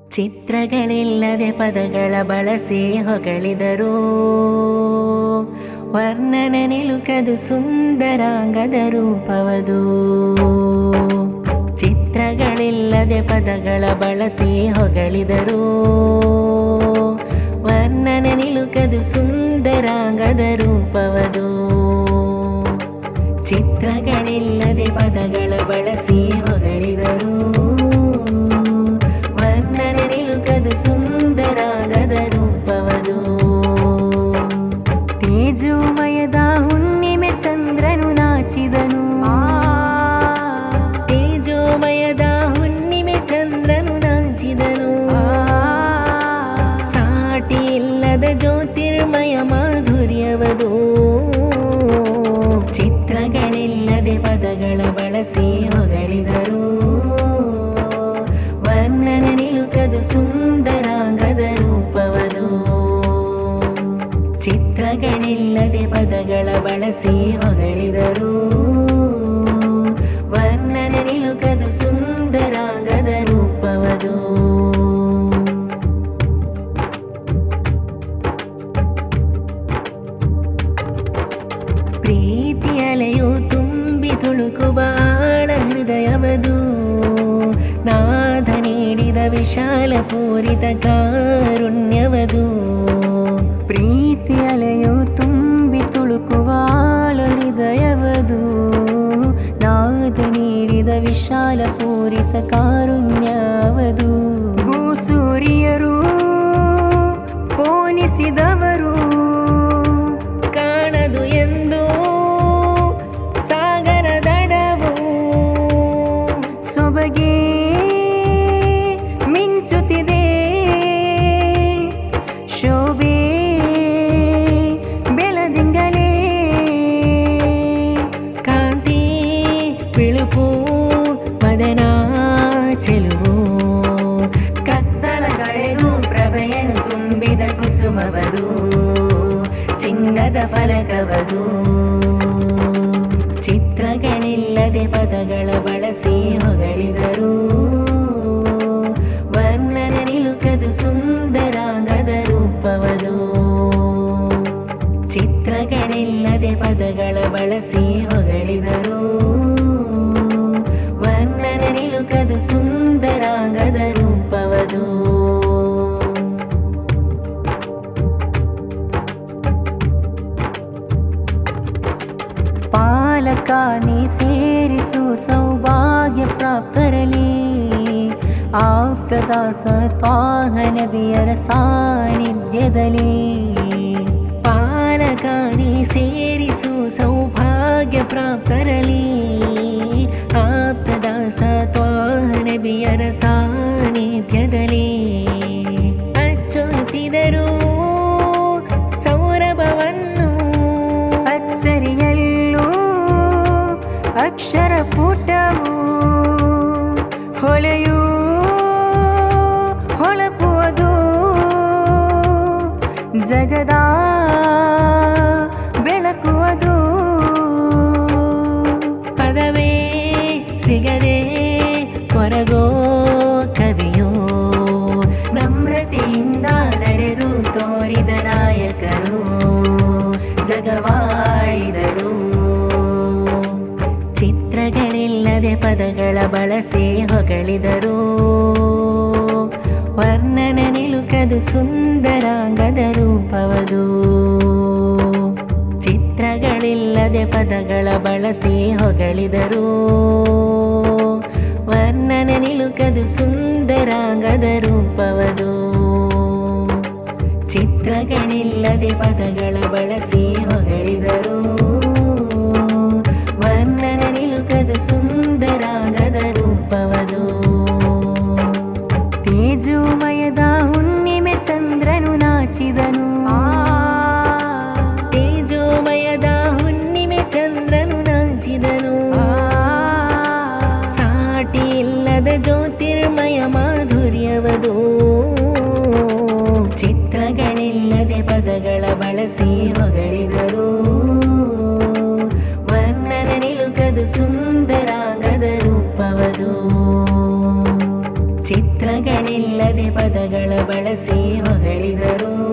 ಚಿತ್ರಗಳಿಲ್ಲದೆ ಪದಗಳ ಬಳಸಿ ಹೊಗಳಿದರು ವರ್ಣನ ನಿಲುಕದು ಸುಂದರಾಂಗದ ರೂಪವದು ಚಿತ್ರಗಳಿಲ್ಲದೆ ಪದಗಳ ಬಳಸಿ ಹೊಗಳಿದರು ವರ್ಣನ ನಿಲುಕದು ಸುಂದರಾಂಗದ ರೂಪವದು ಚಿತ್ರಗಳಿಲ್ಲದೆ ಪದಗಳ ಬಳಸಿ ಹೊಗಳಿದರು ವರ್ಣನ ನಿಲುಕದು ಸುಂದರಾಗದ ರೂಪವದು ತೇಜೋಮಯದ ಹುಣ್ಣಿಮೆ ಚಂದ್ರನು ನಾಚಿದನು ತೇಜೋಮಯದ ಹುಣ್ಣಿಮೆ ಚಂದ್ರನು ನಾಚಿದನು ಸಾಟಿ ಇಲ್ಲದ ಜ್ಯೋತಿರ್ಮಯ ಮಾಧುರ್ಯವದು ಚಿತ್ರಗಳಿಲ್ಲದೆ ಪದಗಳ ಬಳಸಿ ಹೊಗಳಿದರು ವರ್ಣನ ನಿಲುಕದು ಸುಂದರಾಂಗದ ರೂಪವದು ಚಿತ್ರಗಳಿಲ್ಲದೆ ಪದಗಳ ಬಳಸಿ ಹೊಗಳಿದರು ವರ್ಣನ ನಿಲುಕದು ಸುಂದರಾಂಗದ ರೂಪವದು ಪ್ರೀತಿ ಅಲೆಯು ತುಂಬಿ ತುಳುಕುವ ಆಳ ಹೃದಯವದು ನಾದ ನೀಡಿದ ವಿಶಾಲ ಪೂರಿತ ಕಾರುಣ್ಯವದು ಪ್ರೀತಿ ಅಲೆಯು ತುಂಬಿ ತುಳುಕುವ ಆಳ ಹೃದಯವದು ನಾದ ನೀಡಿದ ವಿಶಾಲ ಪೂರಿತ ಕಾರುಣ್ಯವದು ಭೂಸೂರಿಯರು ಪೋಣಿಸಿದವರು ಕಾಣದು ಎಂದು ಸಾಗರ ದಡವು ಸೊಬಗೆ ಮಿಂಚುತ್ತಿದೆ ಶೋಭೆ ಬೆಳದಿಂಗಲೇ ಕಾಂತಿ ಬಿಳುಪು ಮದನ ಚೆಲುವು ಕತ್ತಲ ಕಳೆದು ಪ್ರಭೆಯನ್ನು ತುಂಬಿದ ಕುಸುಮವದು ಚಿನ್ನದ ಫಲಕವದು ಚಿತ್ರಗಳಿಲ್ಲದೆ ಪದಗಳ ಬಳಸಿ ಹೊಗಳಿದರು ವರ್ಣನ ನಿಲುಕದು ಸುಂದರಾಂಗದ ರೂಪವದು ಚಿತ್ರಗಳಿಲ್ಲದೆ ಪದಗಳ ಬಳಸಿ ಹೊಗಳಿದರು ವರ್ಣನ ನಿಲುಕದು ಸುಂದರಾಂಗದ ರೂಪವದು ಪಾಲಕ ನೀ ಸೇರಿಸು ಸೌಭಾಗ್ಯ ಪ್ರಾಪ್ತರಲಿ ಆಪ್ತದಾಸ ತ್ವಾಹನಬಿಯರ ಸಾನ್ನಿಧ್ಯದಲ್ಲಿ ಪಾಲಕ ನೀ ಸೇರಿಸು ಸೌಭಾಗ್ಯ ಪ್ರಾಪ್ತರಲಿ ಆಪ್ತದಾಸ ತ್ವಾಹನಬಿಯರ ಸಾನ್ನಿಧ್ಯದಲ್ಲಿ ಅಚ್ಚೊತ್ತಿದರು ಸೌರಭವನ್ನು ಅಚ್ಚರಿಯಲ್ಲೂ ಅಕ್ಷರ ಪುಟವು ಹೊಳೆಯೂ ಹೊಳಪುವುದು ಜಗದ ಬೆಳಕುವುದು ಪದವೇ ಸಿಗದೆ ಕೊರಗೋ ಕವಿಯೋ ನಮ್ರತೆಯಿಂದ ನಡೆದು ತೋರಿದ ನಾಯಕರು ಜಗವಾಳಿದರು ಚಿತ್ರಗಳಿಲ್ಲದೆ ಪದಗಳ ಬಳಸಿ ಹೊಗಳಿದರು ವರ್ಣನ ನಿಲುಕದು ಸುಂದರಾಂಗದ ರೂಪವದು ಚಿತ್ರಗಳಿಲ್ಲದೆ ಪದಗಳ ಬಳಸಿ ಹೊಗಳಿದರು ವರ್ಣನ ನಿಲುಕದು ಸುಂದರಾಂಗದ ರೂಪವದು ಚಿತ್ರಗಳಿಲ್ಲದೆ ಪದಗಳ ಬಳಸಿ ಹೊಗಳಿದರು ವರ್ಣನ ನಿಲುಕದು ಸುಂದರಾಗದ ರೂಪವದು ತೇಜೋಮಯದ ಹುಣ್ಣಿಮೆ ಚಂದ್ರನು ನಾಚಿದನು ತೇಜೋಮಯದ ಹುಣ್ಣಿಮೆ ಚಂದ್ರನು ನಾಚಿದನು ಸಾಟಿ ಇಲ್ಲದ ಜ್ಯೋತಿರ್ಮಯ ಮಾಧುರ್ಯವದು ಚಿತ್ರಗಳಿಲ್ಲದೆ ಪದಗಳ ಬಳಸಿ ಹೊಗಳಿದರು ವರ್ಣನ ನಿಲುಕದು ಸುಂದರಾಂಗದ ರೂಪವದು ಚಿತ್ರಗಳಿಲ್ಲ ಮಗಣಿಲ್ಲದೆ ಪದಗಳ ಬಳಸಿ ಹೊಗಳಿದರು